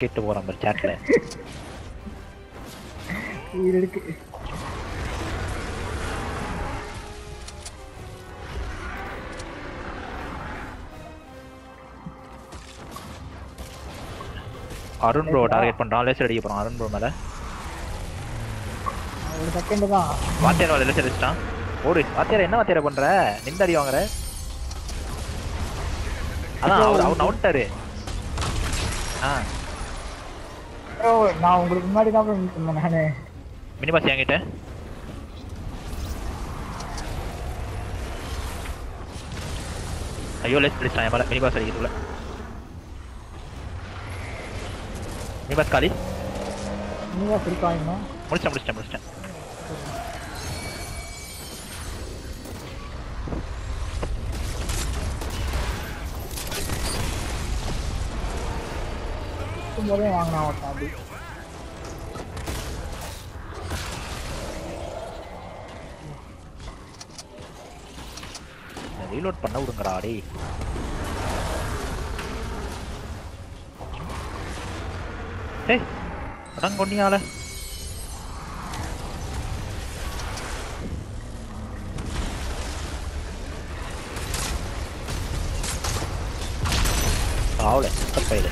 கேட்டு போறான் பாரு சாட்ல இது இருக்கு அருண் ப்ரோ டார்கெட் பண்றான் லேசர் அடிக்க போறான் அருண் ப்ரோ மேல ஒரு செகண்ட் தான் வாத்தியார் மேல லேசர் அடிச்சிட்டான் ஓடு வாத்தியார் என்ன வாத்தியார பண்ற நின்று அடி வாங்குற அதான் அவர் அவர் நவுட்டாரு ஆ ப்ரோ நான் உங்களுக்கு முன்னாடி தான் bro நின்னுட்டு இருந்தேன் நானு மினி பாஸ் என்கிட்ட ஐயோ லேஸ் அடிச்சிட்டான் என் மேல மினி பாஸ் அடிக்கிறதுல மினி பாஸ் காலி நீங்க பிடிப்பாங்க முடிச்சிட்டேன் முடிச்சிட்டேன் முடிச்சிட்டேன் போதே வாங்கினா ஒருத்தன் அப்படி ரீலோட் பண்ண விடுங்கடா டேய் ஏய் அதான் கொன்னியால ஆவல தப்பையில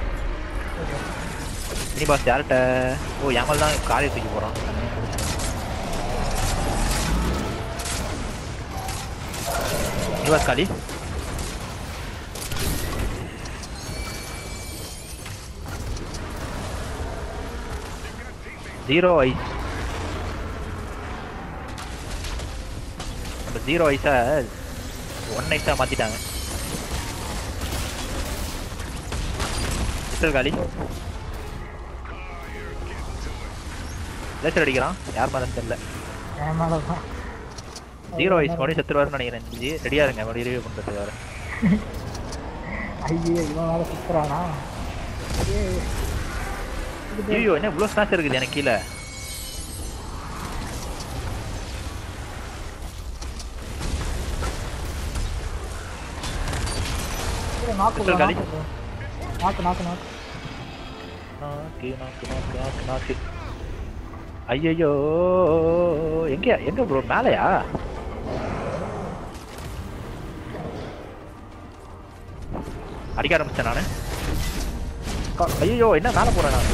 இனி பாஸ் யார்கிட்ட ஓ எமல் தான் காரை தூக்கி போறான் இனி பாஸ் காலி ஜீரோ ஐஸ் நம்ம ஜீரோ ஐஸா ஒன் ஐஸா மாத்திட்டாங்க மிஸ்டர் காலி லேசர் அடிக்கிறான் யார் மேலும் தெரியல என் மேல தான் ஜீரோ ஐஸ் மறுபடியும் செத்துருவாருன்னு நினைக்கிறேன் ஜி ரெடியா இருங்க மறுபடியும் ரிவ்யூ பண்றதுக்கு வேற ஐயோ இவன் வேற சுத்துறானா ஏய், இது ஐயோ என்ன இவ்வளோ ஸ்னாச் இருக்குது எனக்கு கீழே இது நாக்கு மிஸ்டர் காலி. bro, நாக்கு நாக்கு நாக்கு நாக்கு நாக்கு நாக்கு நாக்கு நாக்கு ஐயோ எங்க எங்க ப்ரோ மேலையா அடிக்க ஆரம்பிச்சேன் நானு ஐயோ என்ன மேல போறேன் நான்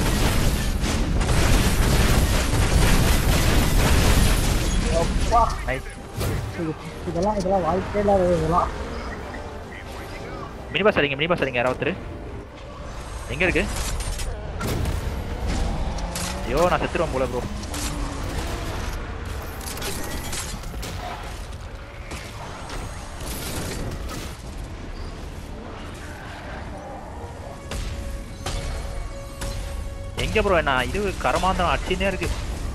அப்பா நைஸ் இது- இதெல்லாம் இதெல்லாம் வாய்ப்பே இல்லாத இதெல்லாம் மினி பாஸ் அடிங்க மினி பாஸ் அடிங்க யாராவது ஒருத்தரு. எங்க இருக்கு ஐயோ நான் செத்துருவேன் போல ப்ரோ எங்க ப்ரோ என்ன இது கரமாந்தம் அடிச்சுனே இருக்கு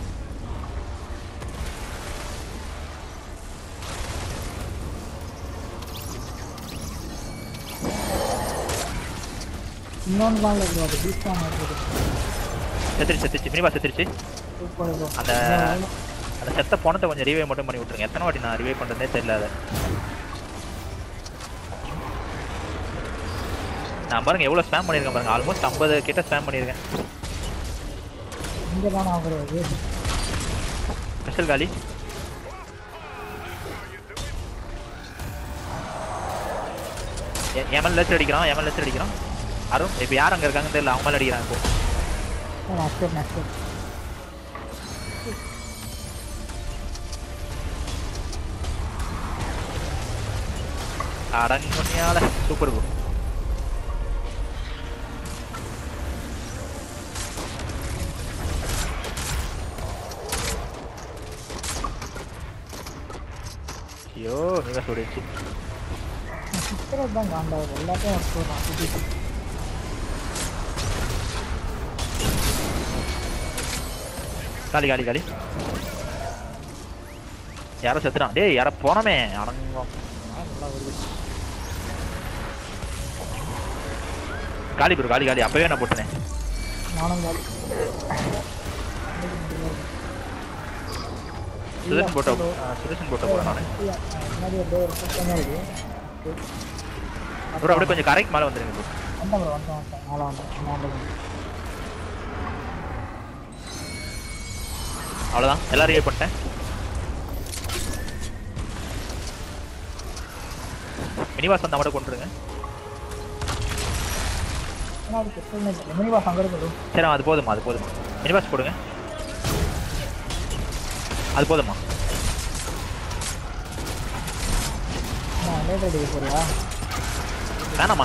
இன்னொன்றுலாம் இல்லை ப்ரோ அது பீச் தான் இருக்குது செத்துருச்சு செத்துருச்சு மினி பாஸ் செத்துருச்சு சூப்பர் ப்ரோ அந்த அந்த செத்த பணத்தை கொஞ்சம் ரிவைவ் மட்டும் பண்ணி விட்டுருங்க எத்தனை வாட்டி நான் ரிவைவ் பண்ணுறதே தெரியல அதை நான் பாருங்க எவ்வளோ ஸ்பேம் பண்ணியிருக்கேன் பாருங்க ஆல்மோஸ்ட் ஐம்பது கிட்ட ஸ்பேம் பண்ணியிருக்கேன் இங்கே தானே ஆகுறது ஸ்பெஷல் காலி எமல் லட்சம் அடிக்கிறான் எமல் லட்சம் அடிக்கிறான் அருண் இப்போ யார் அங்கே இருக்காங்கன்னு தெரியல அவங்க மேலே அடிக்கிறாங்க இப்போ நஷ்டம் நஷ்டம் அடங்கொன்னியால சூப்பர் ப்ரோ ஐயோ மிக சொல்லிடுச்சு சுற்றுறது தான் காண்டாவது எல்லாத்தையும் ஒர்க் போடுறான் சுற்றி காலி காலி காலி யாரோ செத்துறான் டேய் யாரோ போனமே அடங்கும் நல்லா வருது காலி ப்ரோ காலி காலி அப்பவே நான் போட்டேன் நானும் காலி சுதர்ஷன் போட்ட சுதர்ஷன் போட்ட போறேன் நான் இல்ல, முன்னாடி அப்படியே ஒரு பிரச்சனை இருக்கு ப்ரோ அப்படியே கொஞ்சம் கரைக்கு மேலே வந்துருங்க ப்ரோ வந்தேன் ப்ரோ வந்தேன் வந்தேன் மேலே வந்தேன் மேலே வந்தேன் அவ்வளோதான் எல்லாரும் ரிவைவ் பண்ணிட்டேன் மினிவாஸ் அந்த மட்டும் கொண்டுருங்க ஏன்னா அது கிறிஸ்டல் மினி பாஸ் அங்கே இருக்கு சரி அது போதுமா அது போதுமா மினிவாஸ் போடுங்க அது போதுமா நான் லேட் அடிக்க போறியா வேணாமா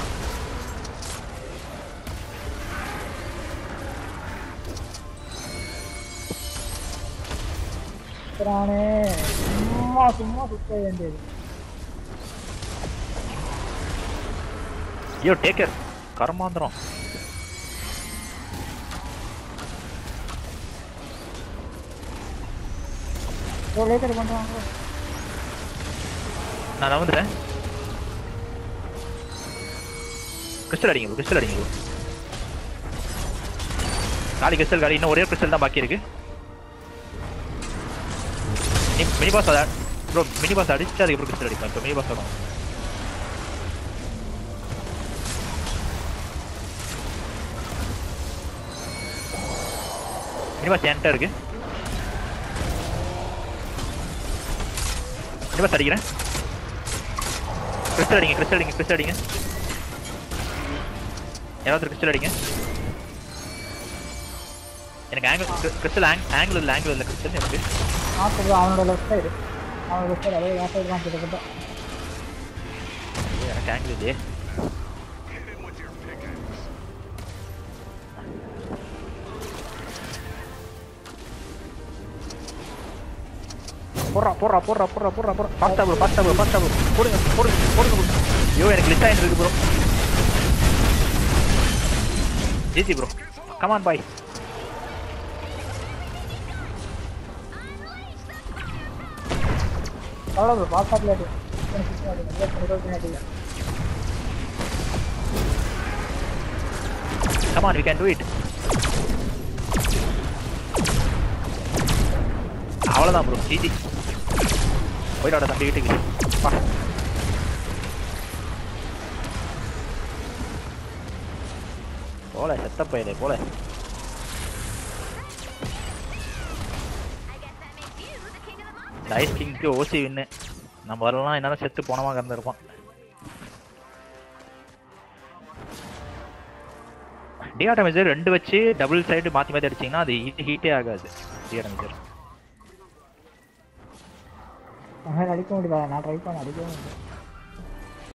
சுத்துறானே சும்மா சும்மா சுத்த வேண்டியது ஐயோ டேக் கேர் கர்மாந்திரம் ப்ரோ லேட் அடி பண்ணுறாங்க ப்ரோ நான் நவந்துட்டேன் கிறிஸ்டல் அடிங்க bro, கிறிஸ்டல் அடிங்க bro. காலி கிறிஸ்டல் காலி இன்னும் ஒரே கிறிஸ்டல் தான் பாக்கி இருக்கு mini boss bro mini boss அடிச்சு அதுக்கப்புறம் கிறிஸ்டல் அடிப்பேன் இப்போ மினி பாஸ் வரும் மினி பாஸ் என்கிட்ட இருக்கு மினி பாஸ் அடிக்கிறேன் கிறிஸ்டல் அடிங்க கிறிஸ்டல் அடிங்க கிறிஸ்டல் அடிங்க யாராவது கிறிஸ்டல் அடிங்க எனக்கு ஆங்கிள் கிறிஸ்டல் ஆங்கிள் இல்லை ஆங்கிள் இல்லை கிறிஸ்டல் எனக்கு நாற்பது ரூபா அவனோட லெஃப்ட் சைடு அவனோட லெஃப்ட் சைடு அதாவது என் சைடு தான் கிட்டத்தட்ட ஐயோ, எனக்கு ஆங்கிள் இல்லையே போடுறா போடுறா போடுறா போடுறா போடுறா போடுறா ஃபாஸ்டா ப்ரோ ஃபாஸ்டா ப்ரோ ஃபாஸ்டா ப்ரோ போடுங்க போடுங்க போடுங்க bro. ஐயோ எனக்கு லிஸ்ட் ஆயிட்டு இருக்கு bro GG bro come on boy எவ்வளோ ப்ரோ பாஸ் ஆஃப் லேட்டு இருபத்தி நாலு come on we can do it அவ்வளோதான் ப்ரோ ஜிஜி போயிடாட தம்பி வீட்டுக்கு பா போல செத்த பையலே போல இந்த ஐஸ் கிங்க்கு ஓசி வின்னு நம்ம வரலாம் என்னால செத்து போனமா கறந்துருப்பான் டிஆர்டமைசர் ரெண்டு வச்சு டபுள் சைடு மாற்றி மாற்றி அடிச்சிங்கன்னா அது ஹீட்டே ஆகாது டிஆர்டமைசர் அடிக்க முடியல நான் ட்ரை பண்ண அடிக்கவே முடியல